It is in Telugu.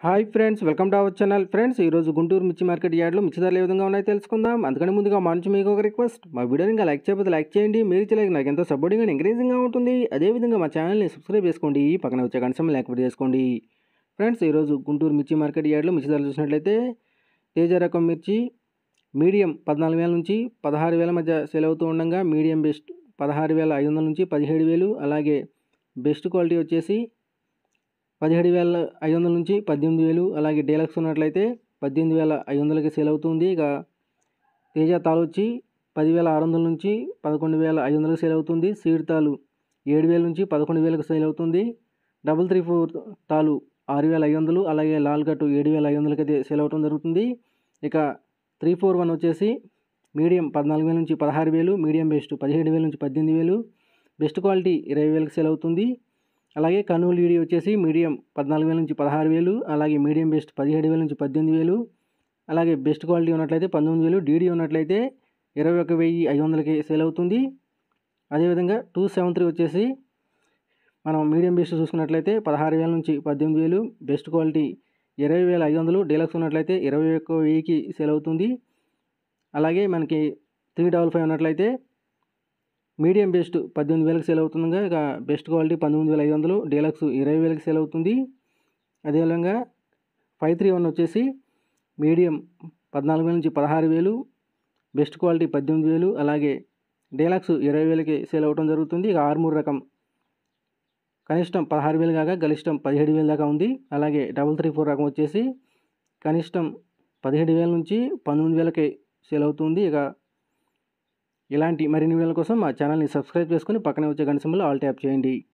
hi friends welcome to our channel friends ఈరోజు గుంటూరు మిర్చి మార్కెట్ యార్డ్లో మిర్చి ధరలు ఏ విధంగా ఉన్నాయో తెలుసుకుందాం అందుకని ముందుగా మా నుంచి మీకు ఒక రిక్వెస్ట్ మా వీడియోని ఇంకా లైక్ చేయకపోతే లైక్ చేయండి మీరు ఇచ్చే like నాకు ఎంతో సపోర్టింగ్ అండ్ ఎంకరేజింగ్గా ఉంటుంది అదేవిధంగా మా ఛానల్ని సబ్స్క్రైబ్ చేసుకోండి పక్కన వచ్చే కనసం లేకపోతే చేసుకోండి ఫ్రెండ్స్ ఈరోజు గుంటూరు మిర్చి మార్కెట్ యార్డ్లో మిర్చి ధరలు చూసినట్లయితే తేజ రకం మిర్చి మీడియం పద్నాలుగు వేల నుంచి పదహారు వేల మధ్య సేల్ అవుతూ ఉండగా మీడియం బెస్ట్ పదహారు వేల ఐదు వందల నుంచి పదిహేడు వేలు అలాగే బెస్ట్ క్వాలిటీ వచ్చేసి పదిహేడు వేల ఐదు వందల నుంచి పద్దెనిమిది వేలు అలాగే డీలక్స్ ఉన్నట్లయితే పద్దెనిమిది వేల ఐదు వందలకి సేల్ అవుతుంది ఇక తేజ తాలు వచ్చి పదివేల ఆరు వందల నుంచి పదకొండు వేల ఐదు వందలకి సేల్ అవుతుంది సీడ్ తాలు ఏడు వేల నుంచి పదకొండు వేలకు సేల్ అవుతుంది డబుల్ త్రీ ఫోర్ తాలు ఆరు వేల ఐదు వందలు అలాగే లాల్ కట్టు ఏడు వేల ఐదు వందలకి అయితే సేల్ అవడం జరుగుతుంది ఇక త్రీ ఫోర్ వన్ వచ్చేసి మీడియం పద్నాలుగు వేల నుంచి పదహారు వేలు మీడియం బెస్ట్ పదిహేడు వేల నుంచి పద్దెనిమిది వేలు బెస్ట్ క్వాలిటీ ఇరవై వేలకు సేల్ అవుతుంది అలాగే కర్నూలు ఈడీ వచ్చేసి మీడియం పద్నాలుగు వేల నుంచి పదహారు వేలు అలాగే మీడియం బెస్ట్ పదిహేడు వేల నుంచి పద్దెనిమిది వేలు అలాగే బెస్ట్ క్వాలిటీ ఉన్నట్లయితే పంతొమ్మిది వేలు డీడీ ఉన్నట్లయితే ఇరవై ఒక వెయ్యి ఐదు వందలకి సేల్ అవుతుంది అదేవిధంగా టూ సెవెన్ త్రీ వచ్చేసి మనం మీడియం బెస్ట్ చూసుకున్నట్లయితే పదహారు వేల నుంచి పద్దెనిమిది వేలు బెస్ట్ క్వాలిటీ ఇరవై వేల ఐదు వందలు డీలక్స్ ఉన్నట్లయితే ఇరవై ఒక్క వెయ్యికి సేల్ అవుతుంది అలాగే మనకి త్రీ డబల్ ఫైవ్ ఉన్నట్లయితే మీడియం బెస్ట్ పద్దెనిమిది వేలకు సేల్ అవుతుందిగా ఇక బెస్ట్ క్వాలిటీ పంతొమ్మిది వేల ఐదు వందలు డీలక్స్ ఇరవై వేలకు సేల్ అవుతుంది అదేవిధంగా ఫైవ్ త్రీ వన్ వచ్చేసి మీడియం పద్నాలుగు వేల నుంచి పదహారు వేలు బెస్ట్ క్వాలిటీ పద్దెనిమిది వేలు అలాగే డీలక్స్ ఇరవై వేలకి సేల్ అవ్వడం జరుగుతుంది ఇక ఆర్మూర్ రకం కనిష్టం పదహారు వేలు కాగా గరిష్టం పదిహేడు వేలు దాకా ఉంది అలాగే డబుల్ త్రీ ఫోర్ రకం వచ్చేసి కనిష్టం పదిహేడు వేల నుంచి పంతొమ్మిది వేలకి సేల్ అవుతుంది ఇక ఇలాంటి మరిన్ని వీడియోల కోసం మా ఛానల్ని సబ్స్క్రైబ్ చేసుకొని పక్కనే వచ్చే గంట సింబల్ ఆల్ ట్యాప్ చేయండి